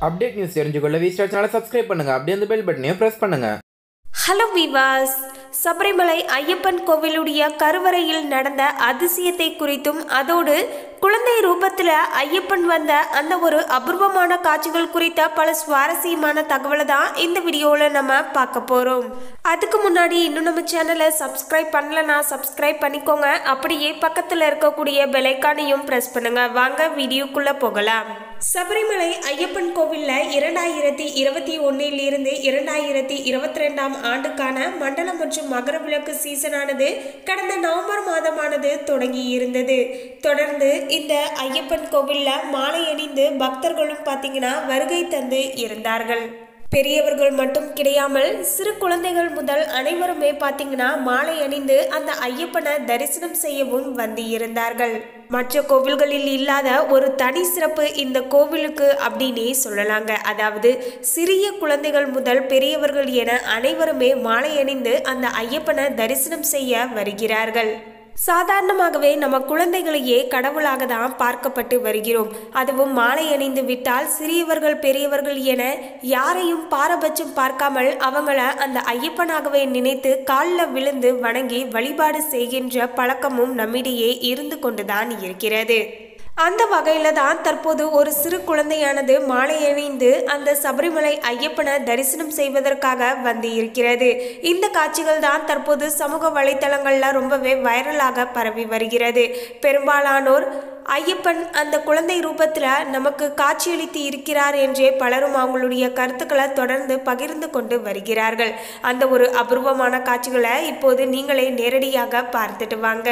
update news தெரிஞ்சுக்கொள்ள V star சேனலை subscribe பண்ணுங்க அப்படியே அந்த பெல் பட்டனையும் ப்ரெஸ் பண்ணுங்க ஹலோ விவாஸ் சபரிமலை ஐயப்பன் கோவிலுடைய கருவறையில் நடந்த அதிசயத்தை குறித்தும் அதோடு குழந்தை ரூபத்தில் ஐயப்பன் வந்த அந்த ஒரு அபூர்வமான காட்சிகள் குறித்த பல சுவாரஸ்யமான தகவலை தான் இந்த வீடியோவில் நம்ம பார்க்க போகிறோம் அதுக்கு முன்னாடி இன்னும் நம்ம சேனலை சப்ஸ்கிரைப் பண்ணலனா சப்ஸ்கிரைப் பண்ணிக்கோங்க அப்படியே பக்கத்தில் இருக்கக்கூடிய பெலைக்கானையும் ப்ரெஸ் பண்ணுங்க வாங்க வீடியோக்குள்ளே போகலாம் சபரிமலை ஐயப்பன் கோவிலில் இரண்டாயிரத்தி இருபத்தி ஒன்னிலிருந்து இரண்டாயிரத்தி இருபத்தி ரெண்டாம் ஆண்டுக்கான மண்டலம் மற்றும் மகர விளக்கு சீசனானது கடந்த நவம்பர் மாதமானது தொடங்கி இருந்தது தொடர்ந்து இந்த ஐயப்பன் கோவிலில் மாலை அணிந்து பக்தர்களும் பார்த்தீங்கன்னா வருகை தந்து இருந்தார்கள் பெரியவர்கள் மட்டும் கிடையாமல் சிறு குழந்தைகள் முதல் அனைவருமே பார்த்தீங்கன்னா மாலை அணிந்து அந்த ஐயப்பனை தரிசனம் செய்யவும் வந்து இருந்தார்கள் மற்ற கோவில்களில் இல்லாத ஒரு தனி சிறப்பு இந்த கோவிலுக்கு அப்படின்னே சொல்லலாங்க அதாவது சிறிய குழந்தைகள் முதல் பெரியவர்கள் என அனைவருமே மாலை அணிந்து அந்த ஐயப்பனை தரிசனம் செய்ய வருகிறார்கள் சாதாரணமாகவே நம்ம குழந்தைகளையே கடவுளாக தான் பார்க்கப்பட்டு வருகிறோம் அதுவும் மாலை அணிந்து விட்டால் சிறியவர்கள் பெரியவர்கள் என யாரையும் பாரபட்சம் பார்க்காமல் அவங்கள அந்த ஐயப்பனாகவே நினைத்து காலில் விழுந்து வணங்கி வழிபாடு செய்கின்ற பழக்கமும் நம்மிடையே இருந்து கொண்டுதான் இருக்கிறது அந்த வகையில தான் தற்போது ஒரு சிறு குழந்தையானது மாலை அணிந்து அந்த சபரிமலை ஐயப்பனை தரிசனம் செய்வதற்காக வந்து இருக்கிறது இந்த காட்சிகள் தான் தற்போது சமூக வலைத்தளங்கள்ல ரொம்பவே வைரலாக பரவி வருகிறது பெரும்பாலானோர் ஐயப்பன் அந்த குழந்தை ரூபத்தில் நமக்கு காட்சியளித்து இருக்கிறார் என்றே பலரும் அவங்களுடைய கருத்துக்களை தொடர்ந்து பகிர்ந்து கொண்டு வருகிறார்கள் அந்த ஒரு அபூர்வமான காட்சிகளை இப்போது நீங்களே நேரடியாக பார்த்துட்டு வாங்க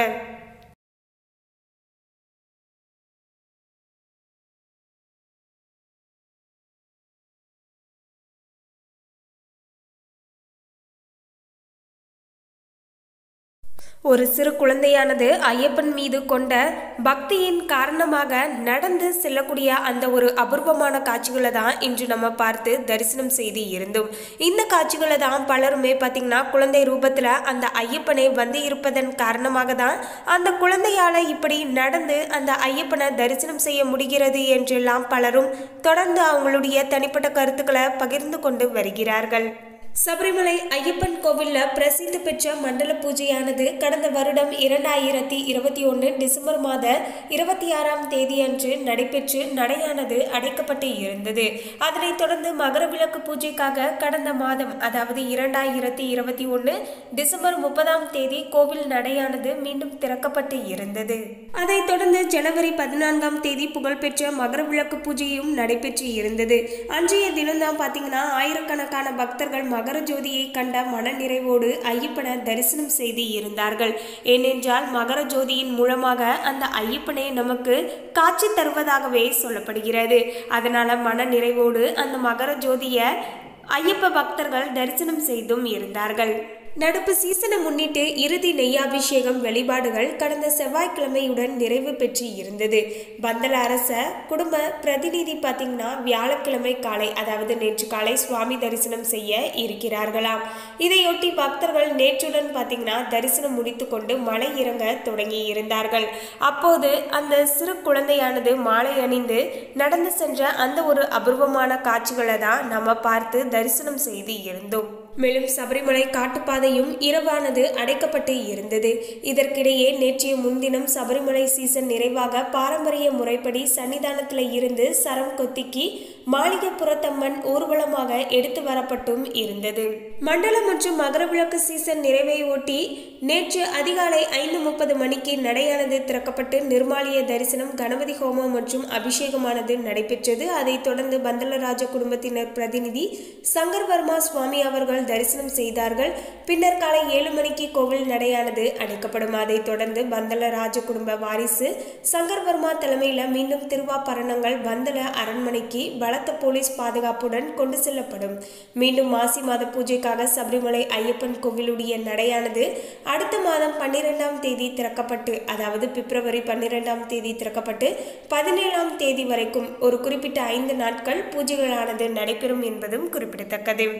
ஒரு சிறு குழந்தையானது ஐயப்பன் மீது கொண்ட பக்தியின் காரணமாக நடந்து செல்லக்கூடிய அந்த ஒரு அபூர்வமான காட்சிகளை தான் இன்று நம்ம பார்த்து தரிசனம் செய்து இருந்தோம் இந்த காட்சிகளை தான் பலருமே பார்த்திங்கன்னா குழந்தை ரூபத்தில் அந்த ஐயப்பனை வந்து இருப்பதன் காரணமாக தான் அந்த குழந்தையால் இப்படி நடந்து அந்த ஐயப்பனை தரிசனம் செய்ய முடிகிறது என்றெல்லாம் பலரும் தொடர்ந்து அவங்களுடைய தனிப்பட்ட கருத்துக்களை பகிர்ந்து கொண்டு வருகிறார்கள் சபரிமலை ஐயப்பன் கோவிலில் பிரசித்தி பெற்ற மண்டல பூஜையானது கடந்த வருடம் இரண்டாயிரத்தி இருபத்தி ஒன்று டிசம்பர் மாத இருபத்தி ஆறாம் தேதி அன்று நடைபெற்று நடையானது அடைக்கப்பட்டு இருந்தது அதனைத் தொடர்ந்து மகர விளக்கு பூஜைக்காக கடந்த மாதம் அதாவது இரண்டாயிரத்தி இருபத்தி ஒன்று டிசம்பர் முப்பதாம் தேதி கோவில் நடையானது மீண்டும் திறக்கப்பட்டு இருந்தது அதைத் தொடர்ந்து ஜனவரி பதினான்காம் தேதி புகழ்பெற்ற மகர விளக்கு பூஜையும் நடைபெற்று இருந்தது அன்றைய தினம்தான் பார்த்தீங்கன்னா ஆயிரக்கணக்கான பக்தர்கள் மகர ஜோதியை கண்ட மனநிறைவோடு ஐயப்பனை தரிசனம் செய்து இருந்தார்கள் ஏனென்றால் மகர ஜோதியின் மூலமாக அந்த ஐயப்பனை நமக்கு காட்சி தருவதாகவே சொல்லப்படுகிறது அதனால மன நிறைவோடு அந்த மகர ஜோதியை ஐயப்ப பக்தர்கள் தரிசனம் செய்தும் இருந்தார்கள் நடப்பு சீசனை முன்னிட்டு இறுதி நெய்யாபிஷேகம் வழிபாடுகள் கடந்த செவ்வாய்க்கிழமையுடன் நிறைவு பெற்று இருந்தது பந்தல அரச குடும்ப பிரதிநிதி பார்த்தீங்கன்னா வியாழக்கிழமை காலை அதாவது நேற்று காலை சுவாமி தரிசனம் செய்ய இருக்கிறார்களாம் இதையொட்டி பக்தர்கள் நேற்றுடன் பார்த்தீங்கன்னா தரிசனம் முடித்து கொண்டு மலை இறங்க தொடங்கி இருந்தார்கள் அப்போது அந்த சிறு குழந்தையானது மாலை அணிந்து நடந்து சென்ற அந்த ஒரு அபூர்வமான காட்சிகளை தான் நம்ம பார்த்து தரிசனம் செய்து இருந்தோம் மேலும் சபரிமலை காட்டுப்பாதையும் இரவானது அடைக்கப்பட்டு இருந்தது இதற்கிடையே நேற்றைய முன்தினம் சபரிமலை சீசன் நிறைவாக பாரம்பரிய முறைப்படி சன்னிதானத்தில் இருந்து சரம் கொத்திக்கு மாளிகைப்புறத்தம்மன் ஊர்வலமாக எடுத்து வரப்பட்டும் இருந்தது மண்டலம் மற்றும் மகர விளக்கு சீசன் நிறைவை ஒட்டி நேற்று அதிகாலை ஐந்து முப்பது மணிக்கு நடையானது திறக்கப்பட்டு நிர்மாலிய தரிசனம் கணபதி ஹோமம் மற்றும் அபிஷேகமானது நடைபெற்றது அதைத் தொடர்ந்து பந்தலராஜ குடும்பத்தினர் பிரதிநிதி சங்கர் வர்மா சுவாமி அவர்கள் தரிசனம் செய்தார்கள் பின்னர் காலை ஏழு மணிக்கு கோவில் நடையானது அடைக்கப்படும் அதைத் தொடர்ந்து பந்தல ராஜ குடும்ப வாரிசு சங்கர் வர்மா தலைமையில் மீண்டும் திருவாபரணங்கள் பந்தல அரண்மனைக்கு பலத்த போலீஸ் பாதுகாப்புடன் கொண்டு செல்லப்படும் மீண்டும் மாசி மாத பூஜைக்காக சபரிமலை ஐயப்பன் கோவிலுடைய நடையானது அடுத்த மாதம் பன்னிரெண்டாம் தேதி திறக்கப்பட்டு அதாவது பிப்ரவரி பன்னிரெண்டாம் தேதி திறக்கப்பட்டு பதினேழாம் தேதி வரைக்கும் ஒரு குறிப்பிட்ட ஐந்து நாட்கள் பூஜைகளானது நடைபெறும் என்பதும் குறிப்பிடத்தக்கது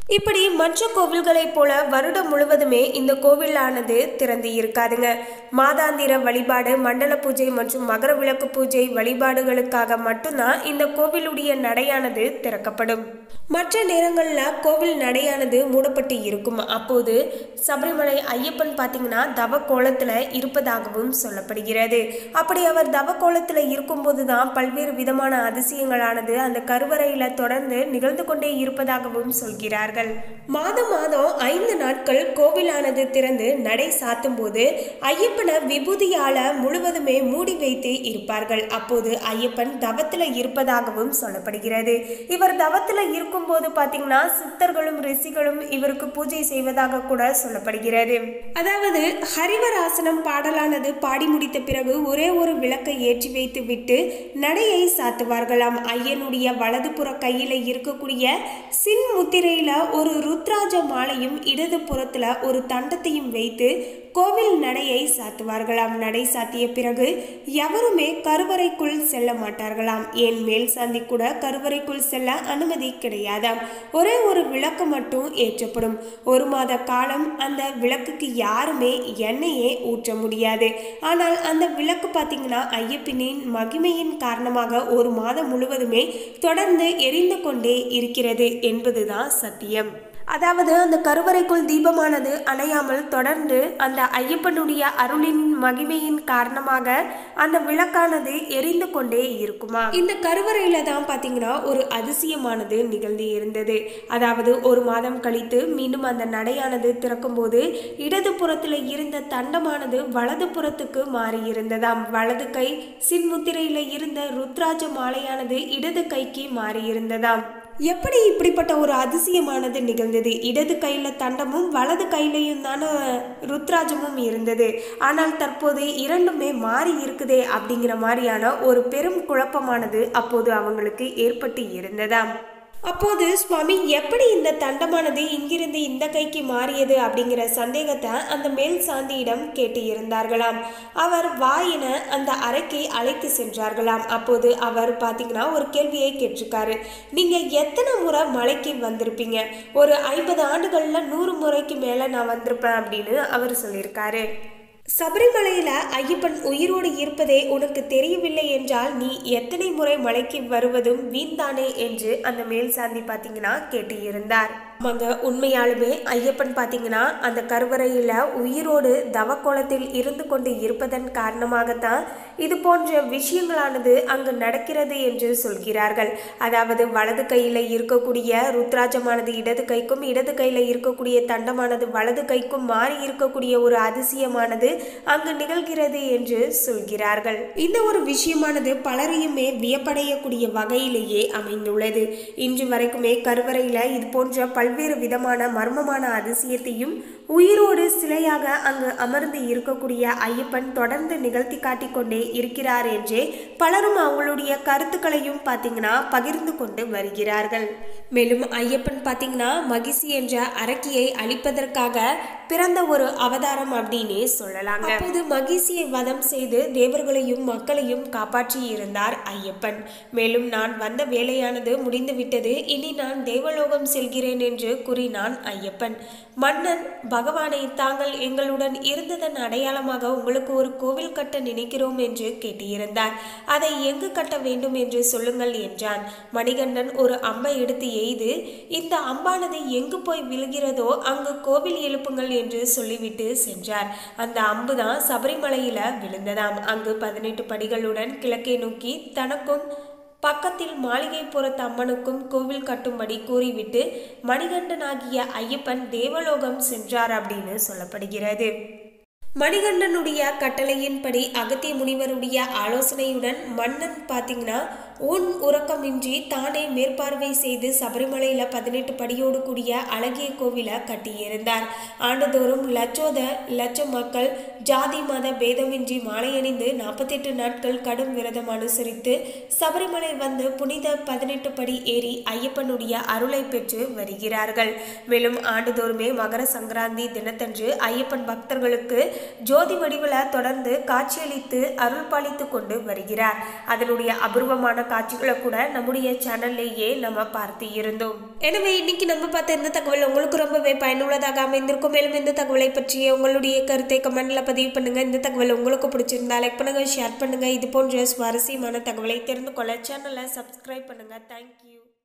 இப்படி மற்ற கோவில்களைப் போல வருடம் முழுவதுமே இந்த கோவிலானது திறந்து இருக்காதுங்க மாதாந்திர வழிபாடு மண்டல பூஜை மற்றும் மகர விளக்கு பூஜை வழிபாடுகளுக்காக மட்டும்தான் இந்த கோவிலுடைய நடையானது திறக்கப்படும் மற்ற நேரங்களில் கோவில் நடையானது மூடப்பட்டு இருக்கும் அப்போது சபரிமலை ஐயப்பன் பார்த்தீங்கன்னா தவ கோலத்தில் இருப்பதாகவும் சொல்லப்படுகிறது அப்படி அவர் தவ கோலத்தில் இருக்கும்போது தான் பல்வேறு விதமான அதிசயங்களானது அந்த கருவறையில் தொடர்ந்து நிகழ்ந்து கொண்டே இருப்பதாகவும் சொல்கிறார்கள் மாதம் மாதம் ஐந்து நாட்கள் கோவிலானது திறந்து நடை சாத்தும் போது ஐயப்பனை விபூதியால முழுவதுமே மூடி வைத்து இருப்பார்கள் அப்போது ஐயப்பன் தவத்தில் இருப்பதாகவும் சொல்லப்படுகிறது இவர் தவத்தில் இருக்கும்போது பார்த்தீங்கன்னா சித்தர்களும் ரிஷிகளும் இவருக்கு பூஜை செய்வதாக கூட சொல்லப்படுகிறது அதாவது ஹரிவராசனம் பாடலானது பாடி முடித்த பிறகு ஒரே ஒரு விளக்கை ஏற்றி வைத்து விட்டு நடையை சாத்துவார்களாம் ஐயனுடைய வலதுபுற கையில இருக்கக்கூடிய சின் முத்திரையில ஒரு ருத்ராஜ மாலையும் இடது புறத்துல ஒரு தண்டத்தையும் வைத்து கோவில் நடையை சாத்துவார்களாம் நடை சாத்திய பிறகு எவருமே கருவறைக்குள் செல்ல மாட்டார்களாம் ஏன் மேல் சாந்தி கூட கருவறைக்குள் செல்ல அனுமதி கிடையாதாம் ஒரே ஒரு விளக்கு மட்டும் ஏற்றப்படும் ஒரு மாத காலம் அந்த விளக்குக்கு யாருமே எண்ணெயே ஊற்ற முடியாது ஆனால் அந்த விளக்கு பார்த்தீங்கன்னா ஐயப்பனின் மகிமையின் காரணமாக ஒரு மாதம் முழுவதுமே தொடர்ந்து எரிந்து கொண்டே இருக்கிறது என்பதுதான் சத்தியம் அதாவது அந்த கருவறைக்குள் தீபமானது அணையாமல் தொடர்ந்து அந்த ஐயப்பனுடைய அருளின் மகிமையின் காரணமாக அந்த விளக்கானது எரிந்து கொண்டே இருக்குமா இந்த கருவறையில தான் பாத்தீங்கன்னா ஒரு அதிசயமானது நிகழ்ந்து இருந்தது அதாவது ஒரு மாதம் கழித்து மீண்டும் அந்த நடையானது திறக்கும்போது இடது புறத்துல இருந்த தண்டமானது வலது புறத்துக்கு மாறி இருந்ததாம் வலது கை சின்முத்திரையில இருந்த ருத்ராஜ மாலையானது இடது கைக்கு மாறி இருந்ததாம் எப்படி இப்படிப்பட்ட ஒரு அதிசயமானது நிகழ்ந்தது இடது கையில் தண்டமும் வலது கையிலையும் தானே ருத்ராஜமும் இருந்தது ஆனால் தற்போது இரண்டுமே மாறி இருக்குதே அப்படிங்கிற மாதிரியான ஒரு பெரும் குழப்பமானது அப்போது அவங்களுக்கு ஏற்பட்டு இருந்ததாம் அப்போது சுவாமி எப்படி இந்த தண்டமானது இங்கிருந்து இந்த கைக்கு மாறியது அப்படிங்கிற சந்தேகத்தை அந்த மேல் சாந்தியிடம் கேட்டு இருந்தார்களாம் அவர் வாயின அந்த அறைக்கு அழைத்து சென்றார்களாம் அப்போது அவர் பார்த்தீங்கன்னா ஒரு கேள்வியை கேட்டிருக்காரு நீங்க எத்தனை முறை மலைக்கு வந்திருப்பீங்க ஒரு ஐம்பது ஆண்டுகள்ல நூறு முறைக்கு மேல நான் வந்திருப்பேன் அப்படின்னு அவர் சொல்லியிருக்காரு சபரிமலையில ஐயப்பன் உயிரோடு இருப்பதே உனக்கு தெரியவில்லை என்றால் நீ எத்தனை முறை மலைக்கு வருவதும் வீண்தானே என்று அந்த மேல் சாந்தி பார்த்தீங்கன்னா கேட்டு இருந்தார் ஆமாங்க உண்மையாலுமே ஐயப்பன் பார்த்தீங்கன்னா அந்த கருவறையில் உயிரோடு தவக்கோலத்தில் இருந்து கொண்டு இருப்பதன் காரணமாகத்தான் இது போன்ற விஷயங்களானது அங்கு நடக்கிறது என்று சொல்கிறார்கள் அதாவது வலது கையில் இருக்கக்கூடிய ருத்ராஜமானது இடது கைக்கும் இடது கையில் இருக்கக்கூடிய தண்டமானது வலது கைக்கும் மாறி இருக்கக்கூடிய ஒரு அதிசயமானது அங்கு நிகழ்கிறது என்று சொல்கிறார்கள் இந்த ஒரு விஷயமானது பலரையுமே வியப்படையக்கூடிய வகையிலேயே அமைந்துள்ளது இன்று வரைக்குமே கருவறையில் இது போன்ற பல்வேறு விதமான மர்மமான அதிசயத்தையும் உயிரோடு சிலையாக அங்கு அமர்ந்து இருக்கக்கூடிய ஐயப்பன் தொடர்ந்து நிகழ்த்தி காட்டிக்கொண்டே இருக்கிறார் என்றே பலரும் அவங்களுடைய கருத்துக்களையும் பார்த்தீங்கன்னா பகிர்ந்து கொண்டு வருகிறார்கள் மேலும் ஐயப்பன் பார்த்தீங்கன்னா மகிழ்ச்சி என்ற அரக்கியை அழிப்பதற்காக பிறந்த ஒரு அவதாரம் அப்படின்னே சொல்லலாங்க அப்போது மகிழ்ச்சியை வதம் செய்து தேவர்களையும் மக்களையும் காப்பாற்றி இருந்தார் ஐயப்பன் மேலும் நான் வந்த வேலையானது முடிந்துவிட்டது இனி நான் தேவலோகம் செல்கிறேன் என்று கூறினான் ஐயப்பன் மன்னன் பகவானை தாங்கள் எங்களுடன் இருந்ததன் அடையாளமாக உங்களுக்கு ஒரு கோவில் கட்ட நினைக்கிறோம் என்று கேட்டிருந்தார் அதை எங்கு கட்ட வேண்டும் என்று சொல்லுங்கள் என்றான் மணிகண்டன் ஒரு அம்பை எடுத்து எய்து இந்த அம்பானது எங்கு போய் விழுகிறதோ அங்கு கோவில் எழுப்புங்கள் என்று சொல்லிவிட்டு சென்றார் அந்த அம்பு தான் சபரிமலையில விழுந்ததாம் அங்கு பதினெட்டு படிகளுடன் கிழக்கே நோக்கி தனக்கும் பக்கத்தில் மாளிகைப்புறத்து அம்மனுக்கும் கோவில் கட்டும்படி கூறிவிட்டு மணிகண்டனாகிய ஐயப்பன் தேவலோகம் சென்றார் அப்படின்னு சொல்லப்படுகிறது மணிகண்டனுடைய கட்டளையின்படி அகத்திய முனிவருடைய ஆலோசனையுடன் மன்னன் பார்த்தீங்கன்னா உன் உறக்கமின்றி தானே மேற்பார்வை செய்து சபரிமலையில பதினெட்டு படியோடு கூடிய அழகிய கோவிலை கட்டியிருந்தார் ஆண்டுதோறும் லட்சோத லட்சம் மக்கள் ஜாதி மத பேதமின்றி மாலை அணிந்து நாற்பத்தெட்டு நாட்கள் கடும் விரதம் அனுசரித்து சபரிமலை வந்து புனித பதினெட்டு படி ஏறி ஐயப்பனுடைய அருளை பெற்று வருகிறார்கள் மேலும் ஆண்டுதோறுமே மகர சங்கராந்தி தினத்தன்று ஐயப்பன் பக்தர்களுக்கு ஜோதி வடிவில் தொடர்ந்து காட்சியளித்து அருள் பாலித்து கொண்டு வருகிறார் அதனுடைய அபூர்வமான காட்சிகளை கூட நம்முடைய சேனல்லையே நம்ம பார்த்து இருந்தோம் எனவே இன்னைக்கு நம்ம பார்த்த இந்த தகவல் உங்களுக்கு ரொம்பவே பயனுள்ளதாக அமைந்திருக்கும் மேலும் இந்த தகவலை பற்றிய உங்களுடைய கருத்தை கமெண்ட்ல பதிவு பண்ணுங்க இந்த தகவல் உங்களுக்கு பிடிச்சிருந்தா லைக் பண்ணுங்க ஷேர் பண்ணுங்க இது போன்ற சுவாரஸ்யமான தகவலை தெரிந்து கொள்ள சேனலை சப்ஸ்கிரைப் பண்ணுங்க தேங்க்யூ